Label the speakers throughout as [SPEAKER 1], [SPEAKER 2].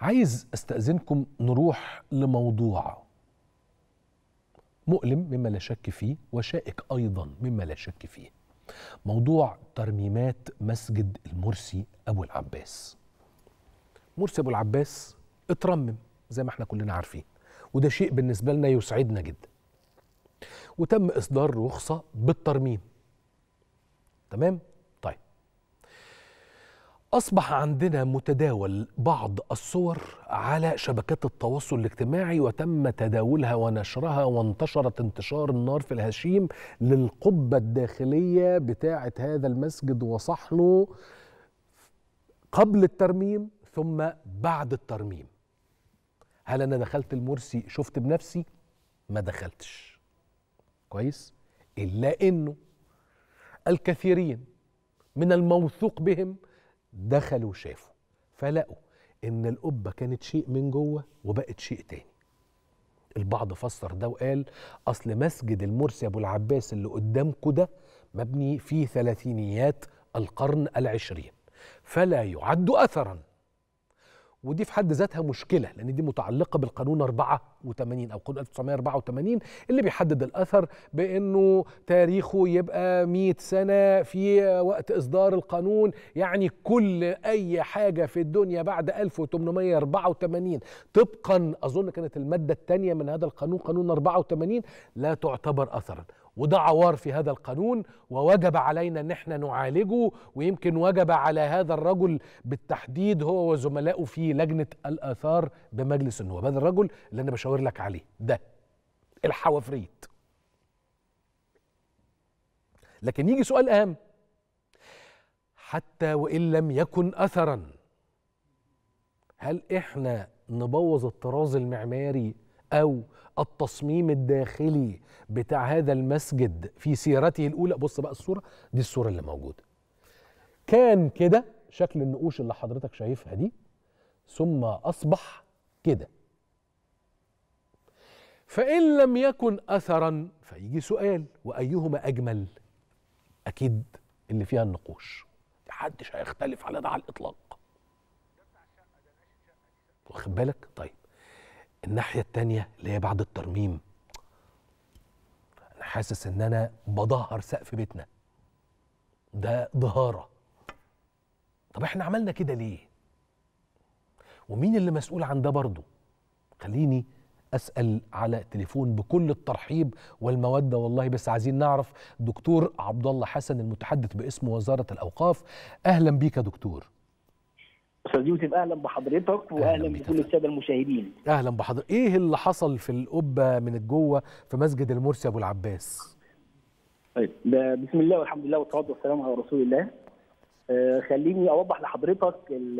[SPEAKER 1] عايز استاذنكم نروح لموضوع مؤلم مما لا شك فيه وشائك ايضا مما لا شك فيه موضوع ترميمات مسجد المرسي ابو العباس مرسي ابو العباس اترمم زي ما احنا كلنا عارفين وده شيء بالنسبه لنا يسعدنا جدا وتم اصدار رخصه بالترميم تمام طيب اصبح عندنا متداول بعض الصور على شبكات التواصل الاجتماعي وتم تداولها ونشرها وانتشرت انتشار النار في الهشيم للقبه الداخليه بتاعه هذا المسجد وصحنه قبل الترميم ثم بعد الترميم هل انا دخلت المرسي شفت بنفسي ما دخلتش كويس الا انه الكثيرين من الموثوق بهم دخلوا شافوا فلقوا ان القبه كانت شيء من جوه وبقت شيء تاني البعض فسر ده وقال اصل مسجد المرسي ابو العباس اللي قدامكم ده مبني في ثلاثينيات القرن العشرين فلا يعد اثرا ودي في حد ذاتها مشكله لان دي متعلقه بالقانون 84 او قانون 1984 اللي بيحدد الاثر بانه تاريخه يبقى 100 سنه في وقت اصدار القانون يعني كل اي حاجه في الدنيا بعد 1884 طبقا اظن كانت الماده الثانيه من هذا القانون قانون 84 لا تعتبر اثرا وده عوار في هذا القانون ووجب علينا ان احنا نعالجه ويمكن وجب على هذا الرجل بالتحديد هو وزملائه في لجنه الاثار بمجلس النواب هذا الرجل اللي انا بشاور لك عليه ده الحوافريت لكن يجي سؤال اهم حتى وان لم يكن اثرا هل احنا نبوظ الطراز المعماري او التصميم الداخلي بتاع هذا المسجد في سيرته الاولى بص بقى الصوره دي الصوره اللي موجوده كان كده شكل النقوش اللي حضرتك شايفها دي ثم اصبح كده فان لم يكن اثرا فيجي سؤال وايهما اجمل اكيد اللي فيها النقوش محدش هيختلف على ده على الاطلاق واخد بالك طيب الناحية التانية اللي هي بعد الترميم أنا حاسس إن أنا بضهر سقف بيتنا ده ضهارة طب إحنا عملنا كده ليه؟ ومين اللي مسؤول عن ده برضه؟ خليني أسأل على تليفون بكل الترحيب والمودة والله بس عايزين نعرف دكتور عبد الله حسن المتحدث باسم وزارة الأوقاف أهلا بيك يا دكتور
[SPEAKER 2] استاذ يوسف اهلا بحضرتك واهلا بكل الساده المشاهدين
[SPEAKER 1] اهلا بحضرتك ايه اللي حصل في القبه من جوه في مسجد المرسي ابو العباس
[SPEAKER 2] طيب بسم الله والحمد لله والصلاه والسلام على رسول الله آه خليني اوضح لحضرتك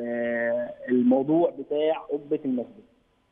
[SPEAKER 2] الموضوع بتاع قبه المسجد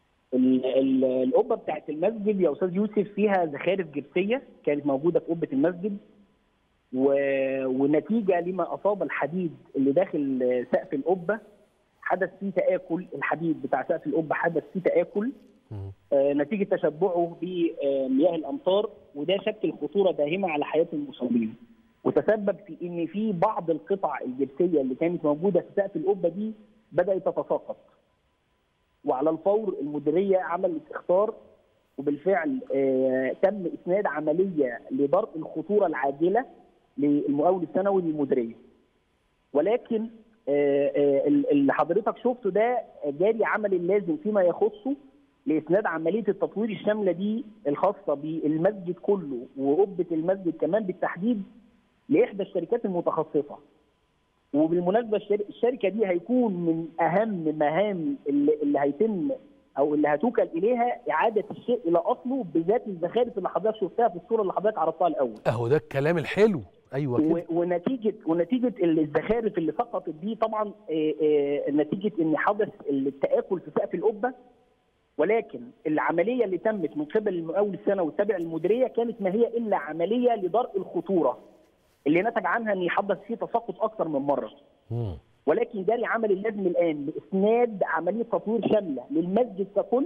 [SPEAKER 2] القبه بتاعت المسجد يا استاذ يوسف فيها زخارف جبسيه كانت موجوده في قبه المسجد و... ونتيجه لما اصاب الحديد اللي داخل سقف القبه حدث فيه تآكل الحديد بتاع سقف القبه حدث فيه تآكل آه نتيجه تشبعه بمياه الامطار وده شكل خطوره داهمه على حياه المصابين وتسبب في ان في بعض القطع الجبسيه اللي كانت موجوده في سقف القبه دي بدات تتساقط وعلى الفور المديريه عملت اخطار وبالفعل آه تم اسناد عمليه لدرء الخطوره العاجله للمقاول السنوي للمديريه ولكن اللي حضرتك شفته ده جاري عمل اللازم فيما يخصه لاسناد عمليه التطوير الشامله دي الخاصه بالمسجد كله وقبه المسجد كمان بالتحديد لاحدى الشركات المتخصصه. وبالمناسبه الشركه دي هيكون من اهم مهام اللي, اللي هيتم او اللي هتوكل اليها اعاده الشيء الى اصله بذات الزخارف اللي حضرتك شفتها في الصوره اللي حضرتك عرضتها الاول.
[SPEAKER 1] اهو ده الكلام الحلو ايوه كده
[SPEAKER 2] ونتيجه ونتيجه الزخارف اللي سقطت دي طبعا نتيجه ان حدث التاكل في سقف القبه ولكن العمليه اللي تمت من قبل المقاول السنوي التابع للمديريه كانت ما هي الا عمليه لدرء الخطوره اللي نتج عنها ان يحدث فيه تساقط اكثر من مره.
[SPEAKER 1] مم.
[SPEAKER 2] ولكن جاري عمل اللازم الان لاسناد عمليه تطوير شامله للمسجد ككل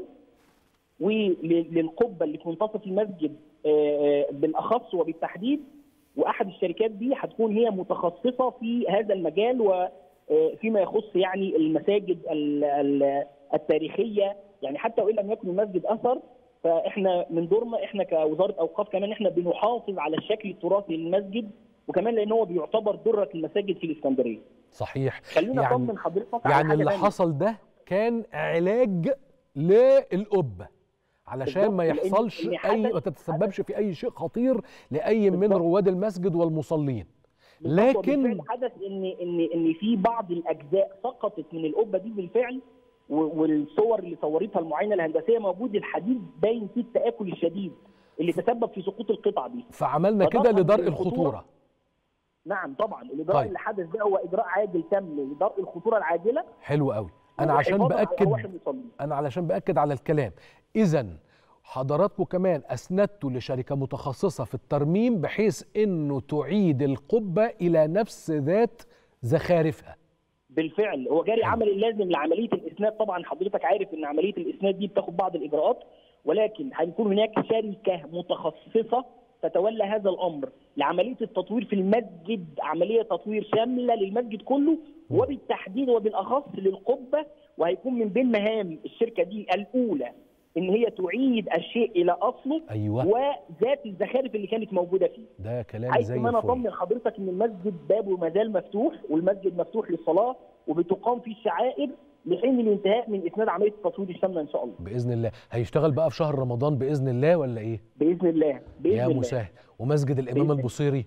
[SPEAKER 2] وللقبه اللي في منتصف المسجد بالاخص وبالتحديد واحد الشركات دي هتكون هي متخصصه في هذا المجال وفيما يخص يعني المساجد التاريخيه يعني حتى وان لم يكن المسجد اثر فاحنا من دورنا احنا كوزاره اوقاف كمان احنا بنحافظ على الشكل التراثي للمسجد وكمان لان هو بيعتبر دره المساجد في الاسكندريه
[SPEAKER 1] صحيح
[SPEAKER 2] خلينا
[SPEAKER 1] يعني
[SPEAKER 2] اطمن حضرتك على
[SPEAKER 1] يعني
[SPEAKER 2] حاجة
[SPEAKER 1] اللي
[SPEAKER 2] تانية.
[SPEAKER 1] حصل ده كان علاج للقبه علشان
[SPEAKER 2] بالظبط،
[SPEAKER 1] ما
[SPEAKER 2] لأن-
[SPEAKER 1] يحصلش
[SPEAKER 2] لأن
[SPEAKER 1] اي
[SPEAKER 2] حدث-
[SPEAKER 1] ما تتسببش في اي شيء خطير لاي من
[SPEAKER 2] بالظبط.
[SPEAKER 1] رواد المسجد والمصلين
[SPEAKER 2] بالظبط،
[SPEAKER 1] لكن
[SPEAKER 2] وبالفعل حدث ان ان ان في بعض الاجزاء سقطت من القبه دي بالفعل و- والصور اللي صورتها المعاينه الهندسيه موجود الحديد باين فيه التاكل الشديد اللي تسبب في سقوط القطع دي
[SPEAKER 1] فعملنا
[SPEAKER 2] فطبعاً
[SPEAKER 1] كده لدرء
[SPEAKER 2] الخطورة
[SPEAKER 1] الخطوره
[SPEAKER 2] نعم طبعا الاجراء
[SPEAKER 1] طيب.
[SPEAKER 2] اللي حدث ده هو اجراء عاجل تم لدرء الخطوره العاجله
[SPEAKER 1] حلو قوي انا عشان
[SPEAKER 2] والحفاظ على
[SPEAKER 1] باكد
[SPEAKER 2] أرواح المصلين.
[SPEAKER 1] انا علشان باكد على الكلام اذا حضراتكم كمان اسندتوا لشركه متخصصه في الترميم بحيث انه تعيد القبه الى نفس ذات زخارفها
[SPEAKER 2] بالفعل هو جاري
[SPEAKER 1] حلو.
[SPEAKER 2] عمل اللازم لعمليه الاسناد طبعا حضرتك عارف ان عمليه الاسناد دي بتاخد بعض الاجراءات ولكن هيكون هناك شركه متخصصه تتولى هذا الامر لعمليه التطوير في المسجد عمليه تطوير شامله للمسجد كله وبالتحديد وبالاخص للقبه وهيكون من بين مهام الشركه دي الاولى ان هي تعيد الشيء الى اصله
[SPEAKER 1] ايوه
[SPEAKER 2] وذات الزخارف اللي كانت موجوده فيه
[SPEAKER 1] ده كلام
[SPEAKER 2] عايز
[SPEAKER 1] زي
[SPEAKER 2] كمان
[SPEAKER 1] الفل
[SPEAKER 2] اطمن حضرتك ان المسجد بابه ما زال مفتوح والمسجد مفتوح للصلاه وبتقام فيه الشعائر لحين الانتهاء من اسناد عمليه التطوير الشامله ان شاء الله
[SPEAKER 1] باذن الله هيشتغل بقى في شهر رمضان باذن الله ولا ايه
[SPEAKER 2] باذن الله باذن
[SPEAKER 1] يا
[SPEAKER 2] الله
[SPEAKER 1] مسهل ومسجد الامام
[SPEAKER 2] بإذن
[SPEAKER 1] البصيري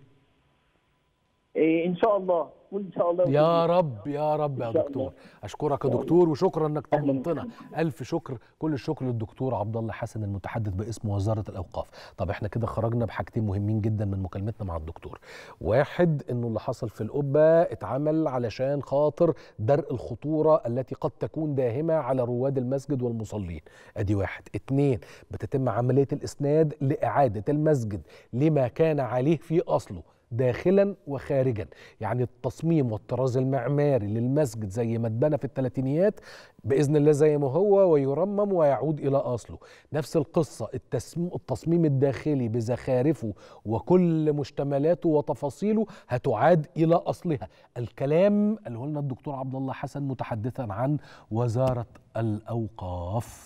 [SPEAKER 2] إيه ان شاء الله قول ان شاء الله
[SPEAKER 1] يا رب يا رب يا
[SPEAKER 2] إن شاء
[SPEAKER 1] دكتور
[SPEAKER 2] الله.
[SPEAKER 1] اشكرك يا
[SPEAKER 2] إن شاء
[SPEAKER 1] دكتور وشكرا انك
[SPEAKER 2] أهلاً
[SPEAKER 1] طمنتنا الف شكر كل الشكر للدكتور عبد الله حسن المتحدث باسم وزاره الاوقاف طب احنا كده خرجنا بحاجتين مهمين جدا من مكالمتنا مع الدكتور واحد انه اللي حصل في القبه اتعمل علشان خاطر درء الخطوره التي قد تكون داهمه على رواد المسجد والمصلين ادي واحد اتنين بتتم عمليه الاسناد لاعاده المسجد لما كان عليه في اصله داخلا وخارجا يعني التصميم والطراز المعماري للمسجد زي ما اتبنى في الثلاثينيات باذن الله زي ما هو ويرمم ويعود الى اصله نفس القصه التسم... التصميم الداخلي بزخارفه وكل مشتملاته وتفاصيله هتعاد الى اصلها الكلام اللي قلنا الدكتور عبد الله حسن متحدثا عن وزاره الاوقاف